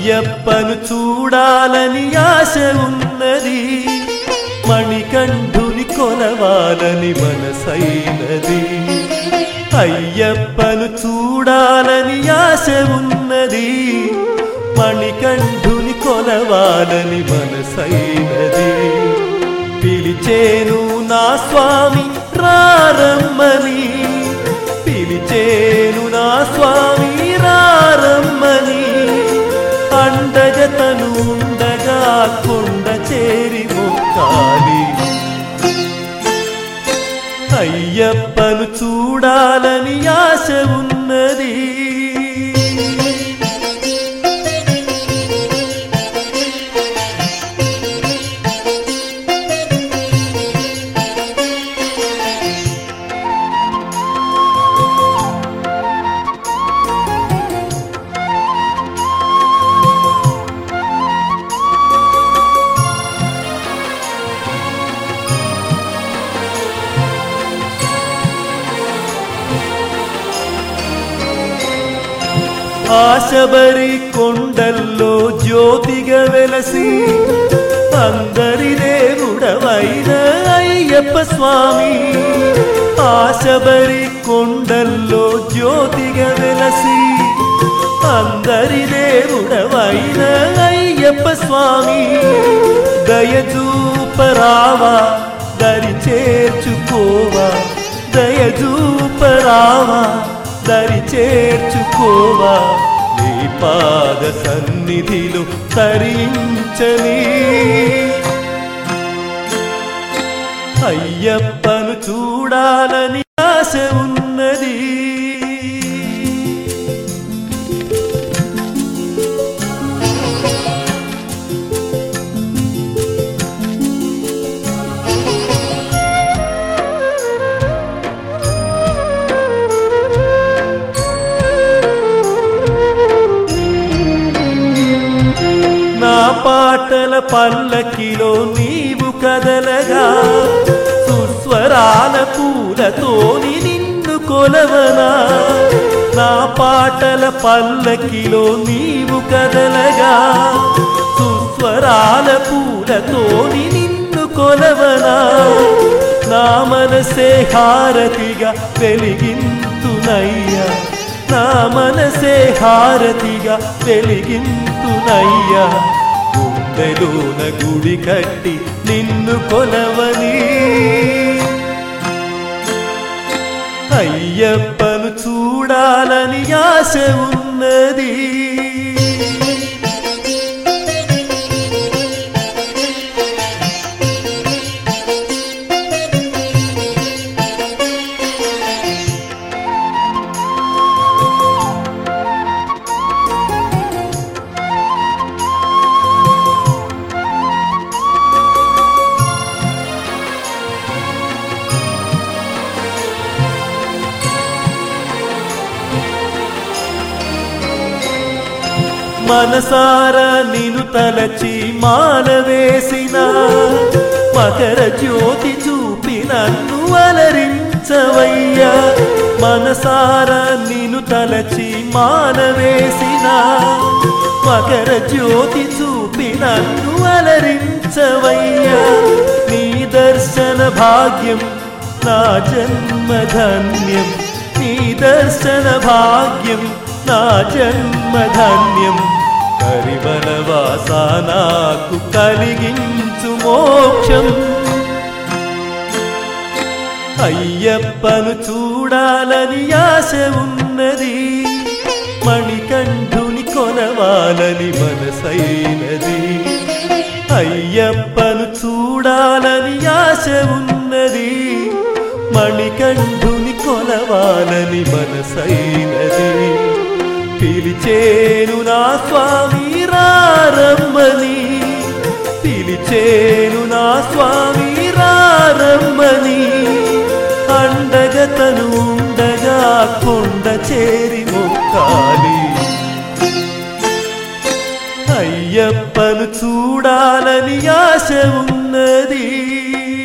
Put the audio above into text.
అయ్యప్పను చూడాలని ఆశ ఉన్నది మణికంఠుని కొలవాలని మనసైనది అయ్యప్పను చూడాలని ఆశ ఉన్నది మణికంఠుని కొలవాలని మనసైనది పిలిచేను నా స్వామి రారమ్మని పిలిచేను నా స్వామి రారమ్మని అండగతను ఉండగా కొండ చేరి మొక్కాలి అయ్యప్పను చూడాలని ఆశ ఉన్నది ఆశబరి కొండల్లో జ్యోతిగా వెలసి అందరి దేవుడవైన అయ్యప్ప స్వామి ఆశబరి కొండల్లో జ్యోతిగా వెలసి అందరి దేవుడవైన అయ్యప్ప స్వామి దయచూపరావా దరి చేర్చుకోవా దయచూపరావా దరి చేర్చుకోవా నీ పాద సన్నిధిలో తరించని అయ్యప్పను చూడాలని ఆశ ఉన్నది నా పాటల పల్లకిలో నీవు కదలగా సుస్వరాల పూలతోని నిన్ను కొలవనా నా పాటల పల్లకిలో నీవు కదలగా సుస్వరాల పూలతోని నిన్ను కొలవనా నా మనసే హారతిగా వెలిగింతునయ్యా నా మనసే హారతిగా వెలిగింతునయ్యా గుండెలోన గుడి కట్టి నిన్ను కొలవని అయ్యప్పను చూడాలని ఆశ ఉన్నది మనసారా నిను తలచి మాలవేసిన మకర జ్యోతి చూపి నన్ను అలరించవయ్యా మనసారా నిను తలచి మాలవేసిన మకర జ్యోతి చూపి నన్ను అలరించవయ్యా నీ దర్శన భాగ్యం నా జన్మధన్యం నీ దర్శన భాగ్యం నా జన్మధన్యం కరివనవాస నాకు కలిగించు మోక్షం అయ్యప్పను చూడాలని ఆశ ఉన్నది మణికంఠుని కొలవాలని మనసైనది అయ్యప్పను చూడాలని ఆశ ఉన్నది మణికంఠుని కొలవాలని మనసైనది పిలిచేను నా స్వామి రారమ్మని పిలిచేను నా స్వామి రారమ్మని అండగతను ఉండగా కొండ చేరి మొక్కాలి అయ్యప్పను చూడాలని ఆశ ఉన్నది